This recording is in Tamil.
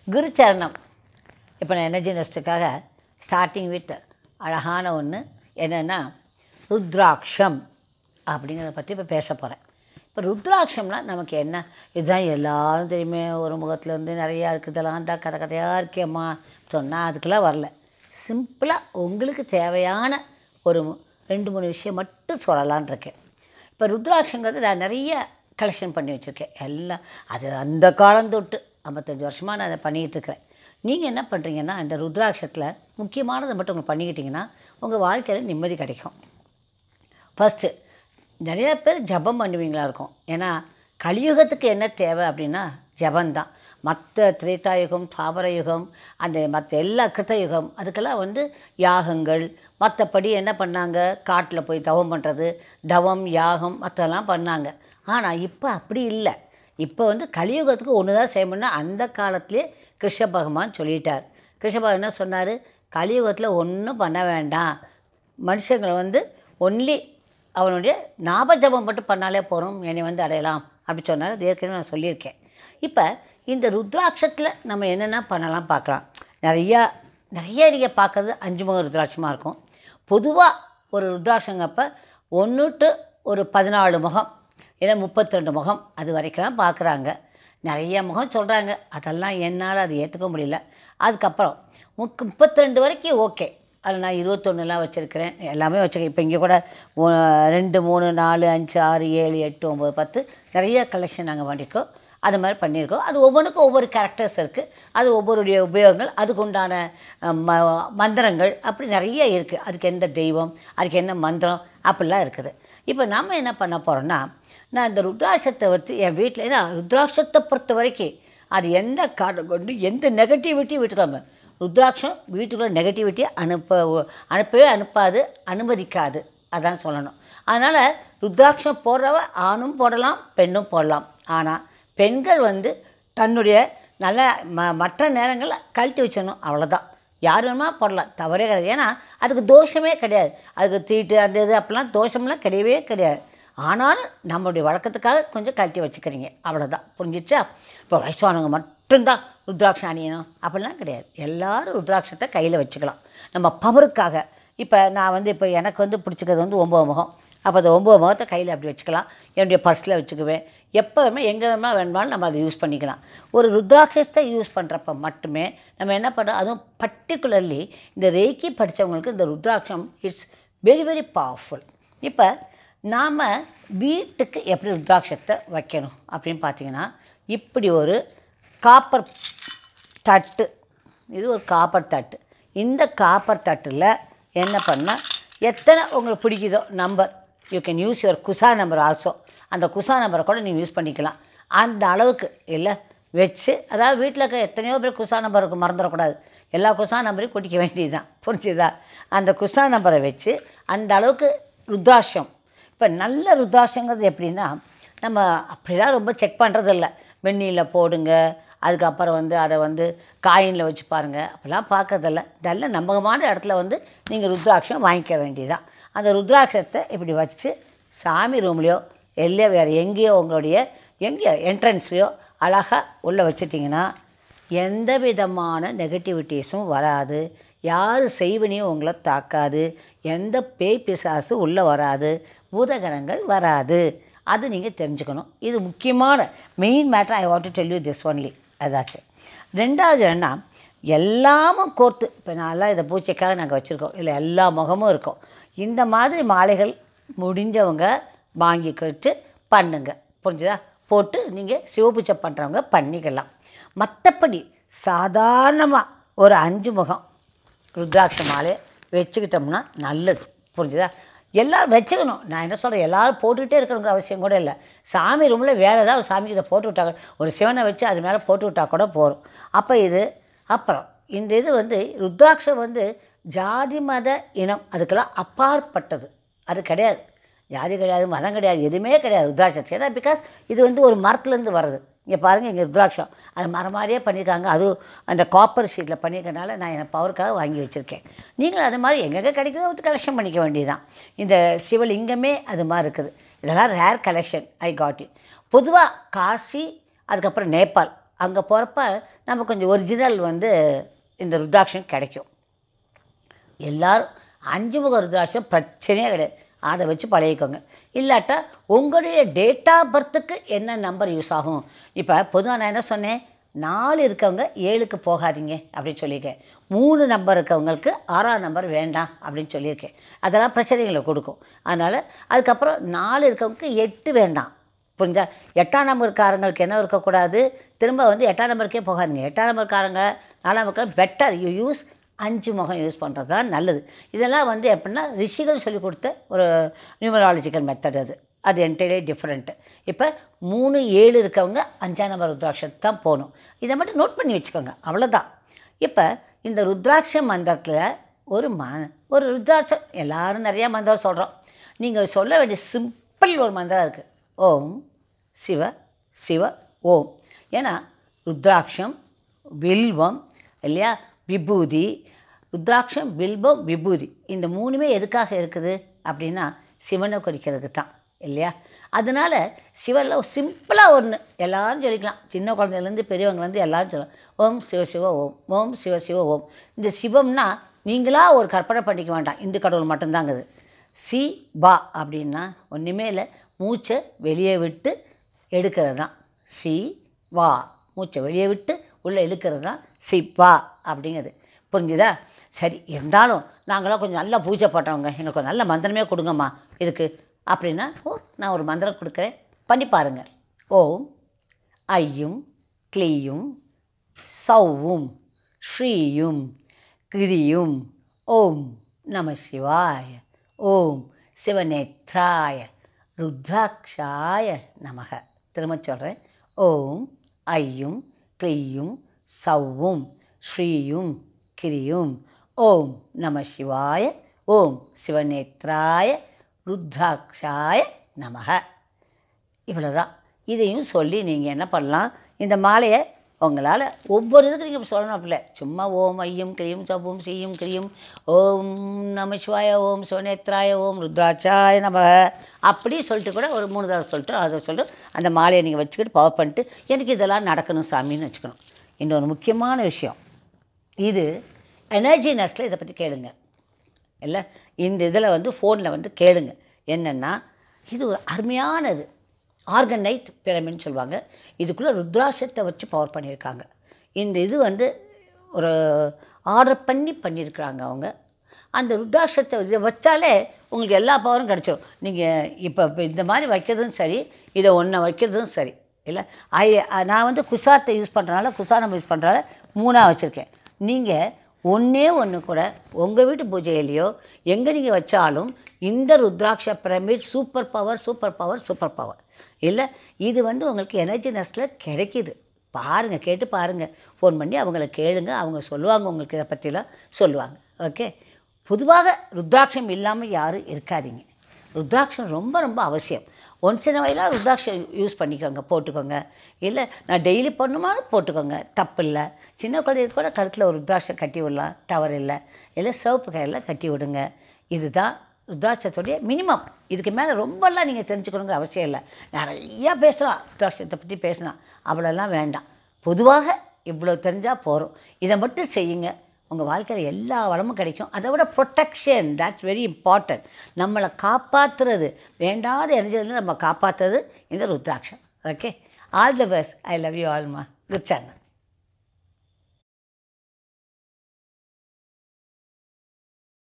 குருச்சரணம் இப்போ நான் எனர்ஜி நெஸ்ட்டுக்காக ஸ்டார்டிங் வித் அழகான ஒன்று என்னென்னா ருத்ராட்சம் அப்படிங்கிறத பற்றி இப்போ பேச போகிறேன் இப்போ ருத்ராட்சம்னா நமக்கு என்ன இதுதான் எல்லாரும் தெரியுமே ஒரு முகத்தில் வந்து நிறையா இருக்குதெல்லாம் தான் கதை கதையாக இருக்கேம்மா சொன்னால் அதுக்கெல்லாம் வரல சிம்பிளாக உங்களுக்கு தேவையான ஒரு மு- ரெண்டு மூணு விஷயம் மட்டும் சொல்லலான் இருக்கேன் இப்போ ருத்ராட்சங்கிறது நான் நிறைய கலெக்ஷன் பண்ணி வச்சுருக்கேன் எல்லாம் அது அந்த காலம் தொட்டு ஐம்பத்தஞ்சு வருஷமாக நான் அதை பண்ணிக்கிட்டு இருக்கிறேன் நீங்கள் என்ன பண்ணுறீங்கன்னா இந்த ருத்ராட்சத்தில் முக்கியமானதை மட்டும் உங்களுக்கு பண்ணிக்கிட்டிங்கன்னா உங்கள் வாழ்க்கையில் நிம்மதி கிடைக்கும் ஃபஸ்ட்டு நிறைய பேர் ஜபம் பண்ணுவீங்களா இருக்கும் ஏன்னா கலியுகத்துக்கு என்ன தேவை அப்படின்னா ஜபந்தான் மற்ற திரேதாயுகம் தாவர யுகம் அந்த மற்ற எல்லா கிருத்த யுகம் அதுக்கெல்லாம் வந்து யாகங்கள் மற்றபடி என்ன பண்ணாங்க காட்டில் போய் தவம் பண்ணுறது தவம் யாகம் மற்றெல்லாம் பண்ணாங்க ஆனால் இப்போ அப்படி இல்லை இப்போ வந்து கலியுகத்துக்கு ஒன்று தான் செய்யணும்னா அந்த காலத்திலே கிருஷ்ண பகவான் சொல்லிட்டார் கிருஷ்ண பகவான் என்ன சொன்னார் கலியுகத்தில் ஒன்றும் பண்ண வேண்டாம் மனுஷங்களை வந்து ஒன்லி அவனுடைய ஞாபஜபம் மட்டும் பண்ணாலே போகிறோம் என்னை வந்து அடையலாம் அப்படி சொன்னார் அது ஏற்கனவே நான் சொல்லியிருக்கேன் இப்போ இந்த ருத்ராட்சத்தில் நம்ம என்னென்ன பண்ணலாம் பார்க்கலாம் நிறையா நிறைய நீங்கள் பார்க்குறது அஞ்சு முக ருத்ராட்சமாக இருக்கும் பொதுவாக ஒரு ருத்ராட்சங்கப்போ ஒன்று டு ஒரு பதினாலு முகம் இல்லை முப்பத்திரெண்டு முகம் அது வரைக்கும் பார்க்குறாங்க நிறைய முகம் சொல்கிறாங்க அதெல்லாம் என்னால் அது ஏற்றுக்க முடியல அதுக்கப்புறம் முக்கு முப்பத்திரெண்டு வரைக்கும் ஓகே அதில் நான் இருபத்தொன்னுலாம் வச்சுருக்கிறேன் எல்லாமே வச்சுருக்கேன் இப்போ இங்கே கூட ஒ- ரெண்டு மூணு நாலு அஞ்சு ஆறு ஏழு எட்டு ஒம்பது பத்து நிறைய கலெக்ஷன் நாங்கள் பண்ணியிருக்கோம் அது மாதிரி பண்ணியிருக்கோம் அது ஒவ்வொன்றுக்கும் ஒவ்வொரு கேரக்டர்ஸ் இருக்குது அது ஒவ்வொருடைய உபயோகங்கள் அதுக்கு உண்டான அஹ், ம மந்திரங்கள் அப்படி நிறைய இருக்குது அதுக்கு எந்த தெய்வம் அதுக்கு என்ன மந்திரம் அப்படிலாம் இருக்குது இப்போ நம்ம என்ன பண்ண போகிறோன்னா நான் இந்த ருத்ராட்சத்தை வச்சு என் வீட்டில் ஏன்னா ருத்ராட்சத்தை பொறுத்த வரைக்கும் அது எந்த காரணம் கொண்டு எந்த நெகட்டிவிட்டி விட்டுக்காம ருத்ராட்சம் வீட்டுக்குள்ள நெகட்டிவிட்டியை அனுப்ப அனுப்பவே அனுப்பாது அனுமதிக்காது அதான் சொல்லணும் அதனால் ருத்ராட்சம் போடுறவ ஆணும் போடலாம் பெண்ணும் போடலாம் ஆனால் பெண்கள் வந்து தன்னுடைய நல்ல ம மற்ற நேரங்களில் கழட்டி வச்சிடணும் அவ்வளோதான் யார் வேணுமா போடலாம் தவறே கிடையாது ஏன்னா அதுக்கு தோஷமே கிடையாது அதுக்கு தீட்டு அந்த இது அப்படிலாம் தோஷம்லாம் கிடையவே கிடையாது ஆனாலும் நம்மளுடைய வழக்கத்துக்காக கொஞ்சம் கழட்டி வச்சுக்கிறீங்க அவ்வளோதான் புரிஞ்சிச்சா இப்போ வயசானவங்க மட்டும்தான் ருத்ராட்சம் அணியணும் அப்படிலாம் கிடையாது எல்லாரும் ருத்ராட்சத்தை கையில் வச்சுக்கலாம் நம்ம பவருக்காக இப்போ நான் வந்து இப்போ எனக்கு வந்து பிடிச்சிக்கிறது வந்து ஒம்பது முகம் அப்போ அந்த ஒம்பது முகத்தை கையில் அப்படி வச்சுக்கலாம் என்னுடைய பர்ஸில் வச்சுக்குவேன் எப்போவுமே எங்கே வேணுமா வேணுமாலும் நம்ம அதை யூஸ் பண்ணிக்கலாம் ஒரு ருத்ராட்சத்தை யூஸ் பண்ணுறப்ப மட்டுமே நம்ம என்ன பண்ணுறோம் அதுவும் பர்டிகுலர்லி இந்த ரேக்கி படித்தவங்களுக்கு இந்த ருத்ராட்சம் இட்ஸ் வெரி வெரி பவர்ஃபுல் இப்போ நாம் வீட்டுக்கு எப்படி ருத்ராட்சத்தை வைக்கணும் அப்படின்னு பார்த்தீங்கன்னா இப்படி ஒரு காப்பர் தட்டு இது ஒரு காப்பர் தட்டு இந்த காப்பர் தட்டில் என்ன பண்ணால் எத்தனை உங்களுக்கு பிடிக்குதோ number you can use your குசா நம்பர் ஆல்சோ அந்த குசா நம்பரை கூட நீங்கள் யூஸ் பண்ணிக்கலாம் அந்த அளவுக்கு இல்லை வச்சு அதாவது வீட்டில் இருக்க எத்தனையோ பேர் குசா நம்பர் இருக்கும் மறந்துடக்கூடாது எல்லா குசா நம்பரையும் கொட்டிக்க வேண்டியது தான் புரிஞ்சுதா அந்த குசா நம்பரை வச்சு அந்த அளவுக்கு ருத்ராட்சம் இப்போ நல்ல ருத்ராட்சங்கிறது எப்படின்னா நம்ம அப்படிலாம் ரொம்ப செக் பண்ணுறதில்ல வெந்நீரில் போடுங்க அதுக்கப்புறம் வந்து அதை வந்து காயினில் வச்சு பாருங்கள் அப்படிலாம் பார்க்கறதில்ல நல்ல நம்பகமான இடத்துல வந்து நீங்கள் ருத்ராட்சம் வாங்கிக்க வேண்டியதுதான் அந்த ருத்ராட்சத்தை இப்படி வச்சு சாமி ரூம்லேயோ இல்லை வேறு எங்கேயோ உங்களுடைய எங்கேயோ என்ட்ரன்ஸ்லையோ அழகாக உள்ளே வச்சிட்டிங்கன்னா எந்த விதமான நெகட்டிவிட்டிஸும் வராது யார் செய்வினையும் உங்களை தாக்காது எந்த பேய் பிசாசு உள்ளே வராது பூதகணங்கள் வராது அது நீங்கள் தெரிஞ்சுக்கணும் இது முக்கியமான main matter I want to tell you this only அதாச்சும் ரெண்டாவது என்ன எல்லாமும் கோர்த்து இப்போ நான்லாம் இதை பூச்சைக்காக நாங்கள் வச்சுருக்கோம் இல்லை எல்லா முகமும் இருக்கும் இந்த மாதிரி மாலைகள் முடிஞ்சவங்க வாங்கிக்கிட்டு பண்ணுங்க புரிஞ்சுதா போட்டு நீங்கள் சிவபூஜை பண்ணுறவங்க பண்ணிக்கலாம் மற்றபடி சாதாரணமாக ஒரு அஞ்சு முகம் ருத்ராட்ச மாலை வச்சுக்கிட்டோம்னா நல்லது புரிஞ்சுதா எல்லோரும் வச்சுக்கணும் நான் என்ன சொல்கிறேன் எல்லோரும் போட்டுக்கிட்டே இருக்கணுங்கிற அவசியம் கூட இல்லை சாமி ரூமில் வேறு ஏதாவது சாமிக்கு இதை போட்டு விட்டாங்க ஒரு சிவனை வச்சு அது மேலே போட்டு விட்டா கூட போதும் அப்போ இது அப்புறம் இந்த இது வந்து ருத்ராட்சம் வந்து ஜாதி மத இனம் அதுக்கெல்லாம் அப்பாற்பட்டது அது கிடையாது ஜாதி கிடையாது மதம் கிடையாது எதுவுமே கிடையாது ருத்ராட்சத்துக்கு ஏன்னா பிகாஸ் இது வந்து ஒரு மரத்துலேருந்து வருது இங்கே பாருங்கள் இங்கே ருத்ராட்சம் அது மரம் மாதிரியே பண்ணியிருக்காங்க அதுவும் அந்த காப்பர் ஷீட்டில் பண்ணியிருக்கனால நான் என் பவருக்காக வாங்கி வச்சுருக்கேன் நீங்களும் அது மாதிரி எங்கெங்கே கிடைக்குதோ வந்து கலெக்ஷன் பண்ணிக்க வேண்டியதுதான் இந்த சிவலிங்கமே அது மாதிரி இருக்குது இதெல்லாம் rare collection I got it பொதுவாக காசி அதுக்கப்புறம் நேபாள் அங்கே போகிறப்ப நம்ம கொஞ்சம் ஒரிஜினல் வந்து இந்த ருத்ராட்சம் கிடைக்கும் எல்லாரும் அஞ்சு முக ருத்ராட்சம் பிரச்சனையே கிடையாது அதை வச்சு பழகிக்கோங்க இல்லாட்டா உங்களுடைய டேட் ஆஃப் பர்த்துக்கு என்ன நம்பர் யூஸ் ஆகும் இப்போ பொதுவாக நான் என்ன சொன்னேன் நாலு இருக்கவங்க ஏழுக்கு போகாதீங்க அப்படின்னு சொல்லியிருக்கேன் மூணு நம்பர் இருக்கவங்களுக்கு ஆறாம் நம்பர் வேண்டாம் அப்படின்னு சொல்லியிருக்கேன் அதெல்லாம் பிரச்சனைகளை கொடுக்கும் அதனால் அதுக்கப்புறம் நாலு இருக்கவங்களுக்கு எட்டு வேண்டாம் புரிஞ்சா எட்டாம் நம்பர்காரங்களுக்கு என்ன இருக்கக்கூடாது திரும்ப வந்து எட்டாம் நம்பருக்கே போகாதீங்க எட்டாம் நம்பர்காரங்க நாலாம் நம்பருக்கு பெட்டர் யூ யூஸ் அஞ்சு முகம் யூஸ் பண்ணுறது தான் நல்லது இதெல்லாம் வந்து எப்படின்னா ரிஷிகள் சொல்லி கொடுத்த ஒரு நியூமராலஜிக்கல் மெத்தட் அது அது என்டையர்லி டிஃப்ரெண்ட்டு இப்போ மூணு ஏழு இருக்கவங்க அஞ்சாம் நம்பர் ருத்ராட்சத்தை தான் போகணும் இதை மட்டும் நோட் பண்ணி வச்சுக்கோங்க அவ்வளோதான் இப்போ இந்த ருத்ராட்ச மந்திரத்தில் ஒரு ம ஒரு ருத்ராட்சம் எல்லாரும் நிறையா மந்திரம் சொல்கிறோம் நீங்கள் சொல்ல வேண்டிய சிம்பிள் ஒரு மந்திரம் இருக்குது ஓம் சிவ சிவ ஓம் ஏன்னா ருத்ராட்சம் வில்வம் இல்லையா விபூதி ருத்ராட்சம் வில்வம் விபூதி இந்த மூணுமே எதுக்காக இருக்குது அப்படின்னா சிவனை குறிக்கிறதுக்கு தான் இல்லையா அதனால் சிவனில் சிம்பிளாக ஒன்று எல்லாரும் சொல்லிக்கலாம் சின்ன குழந்தையிலேருந்து பெரியவங்கலேருந்து எல்லாரும் சொல்லலாம் ஓம் சிவ சிவ ஓம் ஓம் சிவ சிவ ஓம் இந்த சிவம்னா நீங்களாக ஒரு கற்பனை பண்ணிக்க வேண்டாம் இந்து கடவுள் மட்டும்தாங்குது சி பா அப்படின்னா ஒன்றுமே இல்லை மூச்சை வெளியே விட்டு எடுக்கிறது தான் சி வா மூச்சை வெளியே விட்டு உள்ளே இழுக்கிறது தான் சி வா அப்படிங்கிறது புரிஞ்சுதா சரி இருந்தாலும் நாங்களாம் கொஞ்சம் நல்லா பூஜை பண்ணுறவங்க எனக்கு ஒரு நல்ல மந்திரமே கொடுங்கம்மா இதுக்கு அப்படின்னா ஓ நான் ஒரு மந்திரம் கொடுக்குறேன் பண்ணி பாருங்கள் ஓம் ஐயும் கிளியும் சௌவும் ஸ்ரீயும் கிரியும் ஓம் நம சிவாய ஓம் சிவநேத்ராய ருத்ராட்சாய நமக திரும்ப சொல்கிறேன் ஓம் ஐயும் கிளியும் சவ்வும் ஸ்ரீயும் கிரியும் ஓம் நம சிவாய ஓம் சிவநேத்ராய ருத்ராட்சாய நமக இவ்வளோதான் இதையும் சொல்லி நீங்கள் என்ன பண்ணலாம் இந்த மாலையை உங்களால் ஒவ்வொரு இதுக்கு நீங்கள் சொல்லணும் அப்படில சும்மா ஓம் ஐயும் கிரியும் சவ்வும் ஸ்ரீயும் கிரியும் ஓம் நம சிவாய ஓம் சிவநேத்ராய ஓம் ருத்ராட்சாய நம அப்படி சொல்லிட்டு கூட ஒரு மூணு தடவை சொல்லிட்டு அதை சொல்லிட்டு அந்த மாலையை நீங்கள் வச்சுக்கிட்டு பவர் பண்ணிட்டு எனக்கு இதெல்லாம் நடக்கணும் சாமின்னு வச்சுக்கணும் இன்னொரு முக்கியமான விஷயம் இது எனர்ஜி நெஸ்ட்டில் இதை பற்றி கேளுங்க இல்லை இந்த இதில் வந்து ஃபோனில் வந்து கேளுங்க என்னென்னா இது ஒரு அருமையானது ஆர்கனைட் பிரமின்னு சொல்லுவாங்க இதுக்குள்ளே ருத்ராட்சத்தை வச்சு பவர் பண்ணியிருக்காங்க இந்த இது வந்து ஒரு ஆர்டர் பண்ணி பண்ணியிருக்கிறாங்க அவங்க அந்த ருத்ராட்சத்தை இதை வச்சாலே உங்களுக்கு எல்லா பவரும் கிடச்சிரும் நீங்கள் இப்போ இப்போ இந்த மாதிரி வைக்கிறதும் சரி இதை ஒன்றை வைக்கிறதும் சரி இல்லை ஐ நான் வந்து குசாத்தை யூஸ் பண்ணுறனால குசானம் யூஸ் பண்ணுறனால மூணாக வச்சுருக்கேன் நீங்கள் ஒன்றே ஒன்று கூட உங்கள் வீட்டு பூஜையிலையோ எங்கே நீங்கள் வச்சாலும் இந்த rudraksha pyramid super power super power super power இல்லை இது வந்து உங்களுக்கு எனர்ஜி நெஸ்ட்டில் கிடைக்கிது பாருங்கள் கேட்டு பாருங்கள் ஃபோன் பண்ணி அவங்கள கேளுங்க அவங்க சொல்லுவாங்க உங்களுக்கு இதை பற்றிலாம் சொல்லுவாங்க ஓகே பொதுவாக ருத்ராட்சம் இல்லாமல் யாரும் இருக்காதீங்க ருத்ராட்சம் ரொம்ப ரொம்ப அவசியம் ஒன்ஸ் இன் வயலாக ருத்ராட்சம் யூஸ் பண்ணிக்கோங்க போட்டுக்கோங்க இல்லை நான் டெய்லி பண்ணுமா போட்டுக்கோங்க தப்பு இல்லை சின்ன குழந்தைக்கு கூட கழுத்தில் ஒரு ருத்ராட்சம் கட்டி விடலாம் டவர் இல்லை இல்லை சிவப்பு கயிறில் கட்டி விடுங்க இதுதான் ருத்ராட்சத்துடைய மினிமம் இதுக்கு மேலே ரொம்பலாம் நீங்கள் தெரிஞ்சுக்கணுங்கிற அவசியம் இல்லை நிறையா பேசலாம் ருத்ராட்சத்தை பற்றி பேசலாம் அவ்வளோலாம் வேண்டாம் பொதுவாக இவ்வளோ தெரிஞ்சால் போகிறோம் இதை மட்டும் செய்யுங்க உங்கள் வாழ்க்கையில் எல்லா வளமும் கிடைக்கும் அதை விட ப்ரொட்டெக்ஷன் that's வெரி இம்பார்ட்டன்ட் நம்மளை காப்பாற்றுறது வேண்டாத எனர்ஜிலேருந்து நம்ம காப்பாற்றுறது இந்த ருத்ராட்சம் okay all the best I love you ஆல்மா குட் சேனல்